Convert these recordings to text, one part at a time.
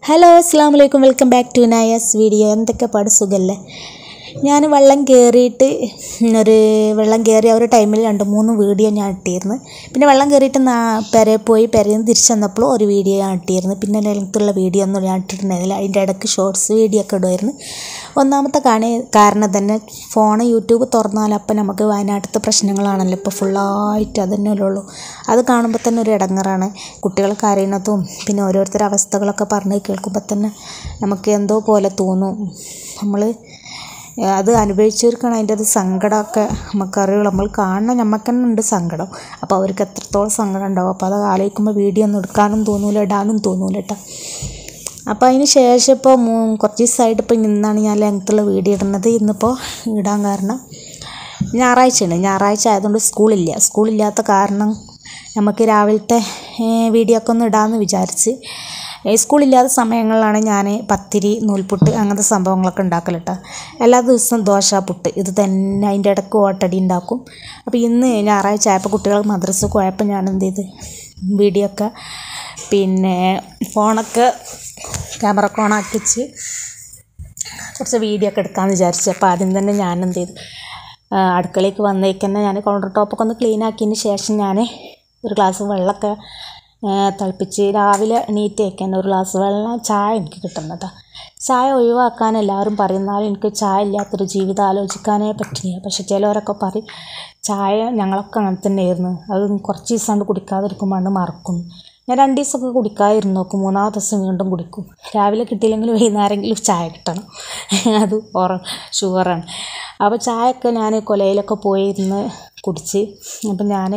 hello അസ്സാം വലൈക്കും welcome back to നയസ് വീഡിയോ എന്തൊക്കെ പാട് സുഖല്ലേ ഞാൻ വെള്ളം കയറിയിട്ട് ഒരു വെള്ളം കയറിയ ഒരു ടൈമിൽ രണ്ട് മൂന്ന് വീഡിയോ ഞാൻ ഇട്ടിരുന്നു പിന്നെ വെള്ളം കയറിയിട്ട് നാ പെരയിൽ പോയി പെരയിൽ നിന്ന് തിരിച്ചു വന്നപ്പോൾ ഒരു വീഡിയോ ഞാൻ ഇട്ടിരുന്നു പിന്നെ ലെങ്ത്തുള്ള വീഡിയോ ഒന്നും ഞാൻ ഇട്ടിട്ടുണ്ടായിരുന്നില്ല അതിൻ്റെ ഇടയ്ക്ക് ഷോർട്സ് വീഡിയോ ഒക്കെ ഇടുമായിരുന്നു ഒന്നാമത്തെ കാണി കാരണം തന്നെ ഫോൺ യൂട്യൂബ് തുറന്നാൽ അപ്പം നമുക്ക് വയനാട്ടിലത്തെ പ്രശ്നങ്ങളാണല്ലോ ഇപ്പോൾ ഫുള്ളായിട്ട് അതന്നെയല്ലേ ഉള്ളൂ അത് കാണുമ്പോൾ തന്നെ ഒരു ഇടങ്ങറാണ് കുട്ടികൾ കരയുന്നതും പിന്നെ ഓരോരുത്തരുടെ അവസ്ഥകളൊക്കെ പറഞ്ഞ് കേൾക്കുമ്പോൾ തന്നെ നമുക്ക് എന്തോ പോലെ തോന്നും നമ്മൾ അത് അനുഭവിച്ചവർക്കാണ് അതിൻ്റെ അത് സങ്കടമൊക്കെ നമുക്കറിയുള്ളൂ നമ്മൾ കാണുന്ന നമുക്ക് തന്നെ ഉണ്ട് സങ്കടം അപ്പോൾ അവർക്ക് എത്രത്തോളം സങ്കടം ഉണ്ടാവും അപ്പോൾ അത് ആലോചിക്കുമ്പോൾ വീഡിയോ ഒന്നും എടുക്കാനും തോന്നൂല ഇടാനും തോന്നൂല കേട്ടോ അപ്പോൾ അതിന് ശേഷം ഇപ്പോൾ മൂ കുറച്ച് ദിവസമായിട്ട് ഇപ്പോൾ നിന്നാണ് ഞാൻ ലെങ്ത്തുള്ള വീഡിയോ ഇടുന്നത് ഇന്നിപ്പോൾ ഇടാൻ കാരണം ഞായറാഴ്ചയാണ് ഞായറാഴ്ച ആയതുകൊണ്ട് സ്കൂളില്ല സ്കൂളില്ലാത്ത കാരണം നമുക്ക് രാവിലത്തെ വീഡിയോ ഒക്കെ ഒന്ന് ഇടാമെന്ന് വിചാരിച്ച് ഏ, സ്കൂളില്ലാത്ത സമയങ്ങളിലാണ് ഞാൻ പത്തിരി നൂൽപുട്ട് അങ്ങനത്തെ സംഭവങ്ങളൊക്കെ ഉണ്ടാക്കൽ കേട്ടോ എല്ലാ ദിവസവും ദോശ പുട്ട് ഇത് തന്നെ അതിൻ്റെ ഇടയ്ക്ക് ഓട്ടടി ഉണ്ടാക്കും അപ്പോൾ ഇന്ന് ഞായറാഴ്ച ആയപ്പോൾ കുട്ടികൾ മദ്രസക്ക് പോയപ്പോൾ ഞാൻ എന്ത് ചെയ്ത് വീഡിയോ ഒക്കെ പിന്നെ ഫോണൊക്കെ ക്യാമറ ഒക്കെ ഓണാക്കി വെച്ച് കുറച്ച് വീഡിയോ ഒക്കെ എടുക്കാമെന്ന് വിചാരിച്ചു അപ്പോൾ ആദ്യം തന്നെ ഞാൻ എന്ത് ചെയ്തു ആ, അടുക്കളയ്ക്ക് വന്നേക്ക് തന്നെ ഞാൻ കൗണ്ടർ ടോപ്പൊക്കെ ഒന്ന് ക്ലീൻ ആക്കിയതിന് ശേഷം ഞാൻ ഒരു ഗ്ലാസ് വെള്ളമൊക്കെ ആ, തിളപ്പിച്ച് രാവിലെ എണീറ്റ് വയ്ക്കാൻ ഒരു ഗ്ലാസ് വെള്ളം ചായ എനിക്ക് കിട്ടണം കേട്ടോ ചായ ഒഴിവാക്കാൻ എല്ലാവരും പറയുന്നാലും എനിക്ക് ചായ ഇല്ലാത്തൊരു ജീവിതം ആലോചിക്കാനേ പറ്റില്ല പക്ഷെ ചിലവരൊക്കെ പറയും ചായ ഞങ്ങളൊക്കെ അങ്ങനെ തന്നെയായിരുന്നു അത് കുറച്ച് ദിവസം കൊണ്ട് കുടിക്കാതിരിക്കുമ്പോൾ മറക്കും ഞാൻ രണ്ട് ദിവസമൊക്കെ കുടിക്കാതിരുന്ന് നോക്കും മൂന്നാമത്തെ ദിവസം വീണ്ടും കുടിക്കും രാവിലെ കിട്ടിയില്ലെങ്കിൽ വൈകുന്നേരമെങ്കിലും ചായ കിട്ടണം അത് ഓറ ഷുഗറാണ് അപ്പോൾ ചായയൊക്കെ ഞാൻ കൊലയിലൊക്കെ പോയിരുന്ന് കുടിച്ച് അപ്പം ഞാൻ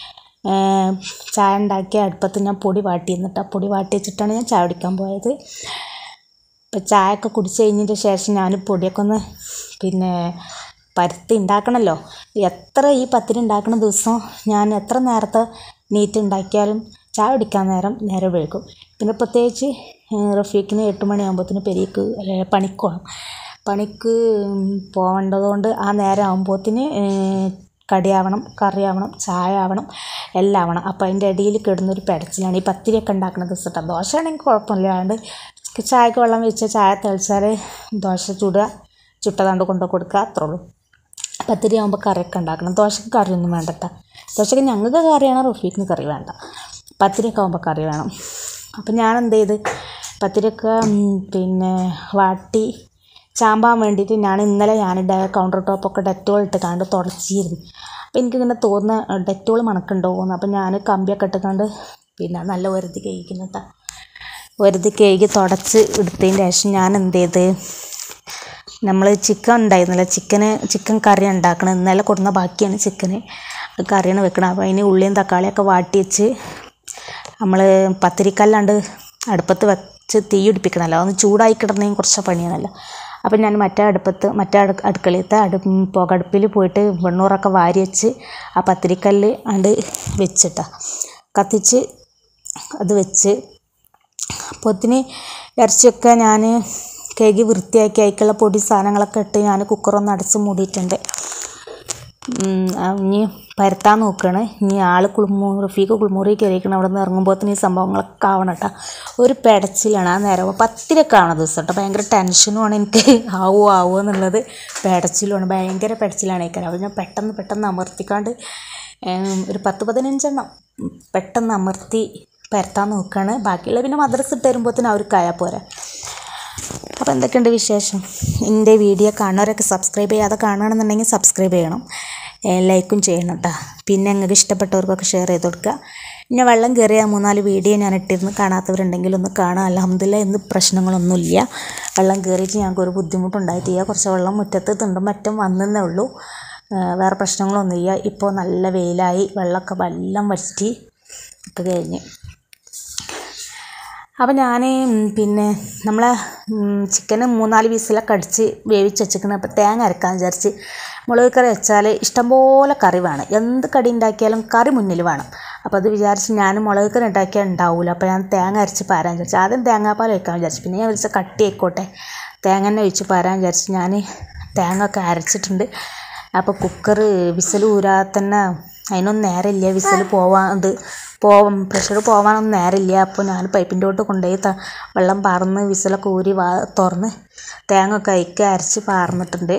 ചായ ഉണ്ടാക്കിയ അടുപ്പത്ത് ഞാൻ പൊടി വാട്ടി എന്നിട്ട് ആ പൊടി വാട്ടി വെച്ചിട്ടാണ് ഞാൻ ചായ കുടിക്കാൻ പോയത് ഇപ്പം ചായയൊക്കെ കുടിച്ച് കഴിഞ്ഞതിന് ശേഷം ഞാൻ പൊടിയൊക്കെ ഒന്ന് പിന്നെ പരുത്തി ഉണ്ടാക്കണമല്ലോ എത്ര ഈ പത്തിരി ഉണ്ടാക്കുന്ന ദിവസം ഞാൻ എത്ര നേരത്തെ നീറ്റ് ഉണ്ടാക്കിയാലും ചായ കുടിക്കാൻ നേരം നേരം വൈകും പിന്നെ പ്രത്യേകിച്ച് ഏഹ്, റഫീഖിന് എട്ട് മണിയാകുമ്പോഴത്തേന് പെരീക്ക് അല്ലെ പണിക്ക് പോകണം പണിക്ക് പോകേണ്ടതുകൊണ്ട് ആ നേരം ആകുമ്പോഴത്തേന് കടിയാവണം കറിയാവണം ചായ ആവണം എല്ലാം ആവണം അപ്പോൾ അതിൻ്റെ ഇടയിൽ കിടന്നൊരു പെടച്ചിലാണ് ഈ പത്തിരിയൊക്കെ ഉണ്ടാക്കുന്ന ദിവസം കേട്ടോ ദോശ ആണെങ്കിൽ കുഴപ്പമില്ലാണ്ട് ചായക്ക് വെള്ളം വെച്ച് ചായ തെളിച്ചാൽ ദോശ ചുടുക ചുട്ടതാണ്ട് കൊണ്ടു കൊടുക്കുക അത്രേ ഉള്ളൂ പത്തിരി ആകുമ്പോൾ കറിയൊക്കെ ഉണ്ടാക്കണം ദോശക്ക് കറിയൊന്നും വേണ്ട കേട്ടോ ദോശക്ക് ഞങ്ങൾക്ക് കറിയാണ് റഫീഖിന് കറി വേണ്ട പത്തിരിയൊക്കെ ആകുമ്പോൾ കറി വേണം അപ്പം ഞാൻ എന്ത് ചെയ്ത് പത്തിരിയൊക്കെ ഉം, പിന്നെ വാട്ടി ചാമ്പാൻ വേണ്ടിയിട്ട് ഞാൻ ഇന്നലെ ഞാൻ കൗണ്ടർ ടോപ്പൊക്കെ ഡെറ്റോൾ ഇട്ട് കണ്ട് തുടച്ചിരുന്നു അപ്പോൾ എനിക്കിങ്ങനെ തോന്നുന്ന ഡെറ്റോൾ മണക്കുണ്ടോന്ന് അപ്പം ഞാൻ കമ്പിയൊക്കെ ഇട്ട് പിന്നെ നല്ല ഒരുതി കഴിക്കുന്നു കേട്ടോ ഒരുതി കഴുകി തുടച്ച് എടുത്തതിന് ശേഷം ഞാൻ എന്ത് ചെയ്ത് നമ്മൾ ചിക്കൻ ഉണ്ടായിരുന്നില്ല ചിക്കന് ചിക്കൻ കറി ഉണ്ടാക്കണം ഇന്നലെ കൊടുന്ന ബാക്കിയാണ് ചിക്കന് അത് കറിയാണ് വെക്കണം അപ്പോൾ അതിന് ഉള്ളിയും തക്കാളിയൊക്കെ വാട്ടി വെച്ച് നമ്മൾ പത്തിരിക്കല്ലാണ്ട് അടുപ്പത്ത് വെച്ച് തീ പിടിപ്പിക്കണമല്ലോ ഒന്ന് ചൂടായി കിടന്നെങ്കിൽ കുറച്ച് പണിയാണല്ലോ അപ്പം ഞാൻ മറ്റേ അടുപ്പത്ത് മറ്റേ അടു അടുക്കളയത്തെ അടു പുകടുപ്പിൽ പോയിട്ട് വെണ്ണൂറൊക്കെ വാരി വെച്ച് ആ പത്തിരിക്കല്ല് അണ്ട് വെച്ചിട്ടാ കത്തിച്ച് അത് വെച്ച് അപ്പോത്തിന് ഇറച്ചിയൊക്കെ ഞാൻ കഴുകി വൃത്തിയാക്കി അതിക്കുള്ള പൊടി സാധനങ്ങളൊക്കെ ഇട്ട് ഞാൻ കുക്കറൊന്ന് അടച്ച് മൂടിയിട്ടുണ്ട് ഉം, ആ, ഇനി പരത്താൻ നോക്കുകയാണ് ഇനി ആൾ കുളിമൂ റഫീഖ് കുളിമുറി കയറിയിരിക്കണം അവിടെ നിന്ന് ഇറങ്ങുമ്പോഴത്തേന് ഈ സംഭവങ്ങളൊക്കെ ആവണം കേട്ടോ ഒരു പെടച്ചിലാണ് ആ നേരം പത്തിരൊക്കെ ആവണ ദിവസം കേട്ടോ ഭയങ്കര ടെൻഷനുമാണ് എനിക്ക് ആവോ ആവോ എന്നുള്ളത് പെടച്ചിലുമാണ് ഭയങ്കര പെടച്ചിലാണ് ഇരിക്കുന്നത് അപ്പോൾ ഞാൻ പെട്ടെന്ന് പെട്ടെന്ന് അമർത്തിക്കാണ്ട് ഏം, ഒരു പത്ത് പതിനഞ്ചെണ്ണം പെട്ടെന്ന് അമർത്തി പരത്താൻ നോക്കുകയാണ് ബാക്കിയുള്ള പിന്നെ മദ്രസ ഇട്ട് വരുമ്പോഴത്തേന് അവർക്കായാൽ പോരാ അപ്പോൾ എന്തൊക്കെയുണ്ട് വിശേഷം എൻ്റെ വീഡിയോ കാണുന്നവരൊക്കെ സബ്സ്ക്രൈബ് ചെയ്യാതെ കാണുകയാണെന്നുണ്ടെങ്കിൽ സബ്സ്ക്രൈബ് ചെയ്യണം ഏ, ലൈക്കും ചെയ്യണം കേട്ടോ പിന്നെ നിങ്ങൾക്ക് ഇഷ്ടപ്പെട്ടവർക്കൊക്കെ ഷെയർ ചെയ്ത് കൊടുക്കുക പിന്നെ വെള്ളം കയറിയ മൂന്നാല് വീഡിയോ ഞാൻ ഇട്ടിരുന്നു കാണാത്തവരുണ്ടെങ്കിൽ ഒന്ന് കാണാം അലഹമില്ല ഇന്ന് പ്രശ്നങ്ങളൊന്നുമില്ല വെള്ളം കയറിയിട്ട് ഞങ്ങൾക്ക് ഒരു ബുദ്ധിമുട്ടുണ്ടായിട്ടില്ല കുറച്ച് വെള്ളം മുറ്റത്ത് തിണ്ടും മറ്റും വന്നേ ഉള്ളൂ ഏ, വേറെ പ്രശ്നങ്ങളൊന്നുമില്ല ഇപ്പോൾ നല്ല വെയിലായി വെള്ളമൊക്കെ വെള്ളം വറ്റി ഒക്കെ കഴിഞ്ഞ് അപ്പം ഞാൻ പിന്നെ നമ്മളെ ചിക്കന് മൂന്നാല് പീസിലൊക്കെ അടിച്ച് വേവിച്ച് വെച്ചിരിക്കണം അപ്പോൾ തേങ്ങ അരക്കാമെന്ന് വിചാരിച്ച് മുളക് കറി വെച്ചാൽ ഇഷ്ടംപോലെ കറി വേണം എന്ത് കടി ഉണ്ടാക്കിയാലും കറി മുന്നിൽ വേണം അപ്പോൾ അത് വിചാരിച്ച് ഞാൻ മുളക് കറി ഉണ്ടാക്കിയാൽ ഉണ്ടാവില്ല അപ്പോൾ ഞാൻ തേങ്ങ അരച്ച് പാരാൻ വിചാരിച്ചു ആദ്യം തേങ്ങാപ്പാൽ വയ്ക്കാൻ വിചാരിച്ചു പിന്നെ ഞാൻ വിളിച്ച കട്ടി ആയിക്കോട്ടെ തേങ്ങ തന്നെ ഒഴിച്ച് പാരാൻ വിചാരിച്ച് ഞാൻ തേങ്ങ ഒക്കെ അരച്ചിട്ടുണ്ട് അപ്പോൾ കുക്കർ വിസിൽ ഊരാതെ തന്നെ അതിനൊന്നും നേരമില്ല വിസിൽ പോവാൻ ഇത് പോവാൻ പ്രഷർ പോവാനൊന്നും നേരമില്ല അപ്പോൾ ഞാൻ പൈപ്പിൻ്റെ തൊട്ട് കൊണ്ടുപോയി ത വെള്ളം പാർന്ന് വിസിലൊക്കെ ഊരി വാ തുറന്ന് തേങ്ങ ഒക്കെ അയക്ക് അരച്ച് പാർന്നിട്ടുണ്ട്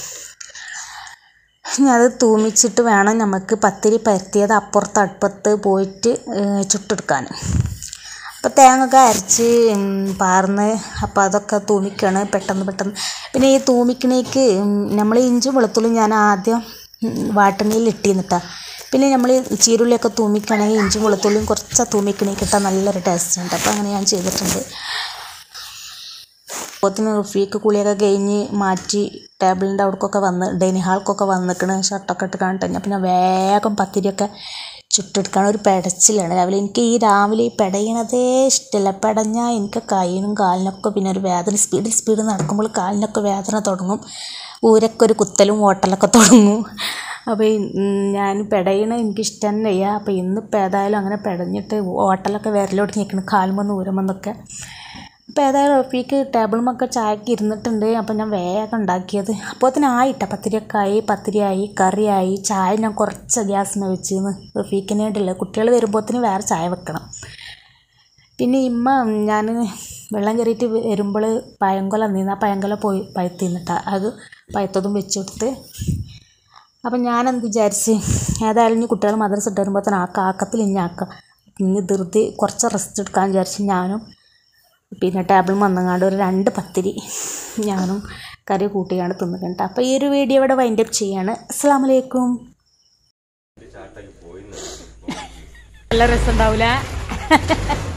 ഇനി അത് തൂമിച്ചിട്ട് വേണം നമുക്ക് പത്തിരി പരത്തിയത് അപ്പുറത്ത് അടുപ്പത്ത് പോയിട്ട് ഏഹ്, ചുട്ടെടുക്കാൻ അപ്പോൾ തേങ്ങ ഒക്കെ അരച്ച് ഉം, പാർന്ന് അപ്പോൾ അതൊക്കെ തൂമിക്കാണ് പെട്ടെന്ന് പെട്ടെന്ന് പിന്നെ ഈ തൂമിക്കണേക്ക് നമ്മൾ ഇഞ്ചും വെളുത്തുള്ളിയും ഞാൻ ആദ്യം വാട്ടണിയിൽ ഇട്ടിരുന്നിട്ടാ പിന്നെ നമ്മൾ ചീരുള്ളിയൊക്കെ തൂമിക്കുകയാണെങ്കിൽ ഇഞ്ചും വെളുത്തുള്ളിയും കുറച്ച് തൂമിക്കണേക്ക് ഇട്ടാൽ നല്ലൊരു ടേസ്റ്റ് ഉണ്ട് അപ്പോൾ അങ്ങനെ ഞാൻ ചെയ്തിട്ടുണ്ട് അപ്പോത്തിന് റഫീക്ക് കുളിയൊക്കെ കഴിഞ്ഞ് മാറ്റി ടേബിളിൻ്റെ അവിടേക്കൊക്കെ വന്ന് ഡൈനിങ് ഹാൾക്കൊക്കെ വന്നിക്കണ് ഷർട്ടൊക്കെ ഇട്ട് കാണിട്ട് പിന്നെ വേഗം പത്തിരിയൊക്കെ ചുട്ടെടുക്കാൻ ഒരു പെടച്ചിലാണ് രാവിലെ എനിക്ക് ഈ രാവിലെ ഈ പെടയണതേ ഇഷ്ടമല്ല പെടഞ്ഞാൽ എനിക്ക് കൈയിനും കാലിനൊക്കെ പിന്നെ ഒരു വേദന സ്പീഡിൽ സ്പീഡിൽ നടക്കുമ്പോൾ കാലിനൊക്കെ വേദന തുടങ്ങും ഊരൊക്കെ ഒരു കുത്തലും ഓട്ടലൊക്കെ തുടങ്ങും അപ്പോൾ ഈ, ഉം, ഞാൻ പെടയണ എനിക്ക് ഇഷ്ടം തന്നെ ചെയ്യാം അപ്പോൾ ഇന്നിപ്പോൾ ഏതായാലും അങ്ങനെ പെടഞ്ഞിട്ട് ഓട്ടലൊക്കെ വിരലോട്ട് നിൽക്കണം കാലുമെന്ന് ഊരമെന്നൊക്കെ അപ്പോൾ ഏതായാലും റഫീക്ക് ടേബിളുമൊക്കെ ചായക്ക് ഇരുന്നിട്ടുണ്ട് അപ്പോൾ ഞാൻ വേഗം ഉണ്ടാക്കിയത് അപ്പോൾ തന്നെ ആയിട്ട പത്തിരിയൊക്കെ ആയി പത്തിരിയായി കറിയായി ചായ ഞാൻ കുറച്ച് ഗ്യാസിന് വെച്ചിരുന്നു റഫീക്കിന് വേണ്ടിയില്ല കുട്ടികൾ വരുമ്പോഴത്തേന് വേറെ ചായ വെക്കണം പിന്നെ ഇമ്മ ഞാൻ വെള്ളം കയറിയിട്ട് വരുമ്പോൾ പയങ്കൊല നിന്ന് ആ പയങ്കൊല പോയി പഴുത്തിന്നിട്ടാ അത് പഴുത്തതും വെച്ച് കൊടുത്ത് അപ്പം ഞാനെന്ത് വിചാരിച്ച് ഏതായാലും ഇനി കുട്ടികൾ മദ്രസ ഇട്ട് വരുമ്പോൾ തന്നെ ആക്ക ആക്കത്തിൽ ഇനി ആക്കാം ഇനി ധൃതി കുറച്ച് റെസ്റ്റ് എടുക്കാൻ വിചാരിച്ച് ഞാനും പിന്നെ ടേബിൾ വന്നങ്ങാണ്ട് ഒരു രണ്ട് പത്തിരി ഞാനും കറി കൂട്ടിയാണ് തിന്നിട്ടുണ്ട് അപ്പോൾ ഈ ഒരു വീഡിയോ ഇവിടെ വൈൻഡപ്പ് ചെയ്യാണ് അസ്സാം വലൈക്കും നല്ല രസം ഉണ്ടാവില്ല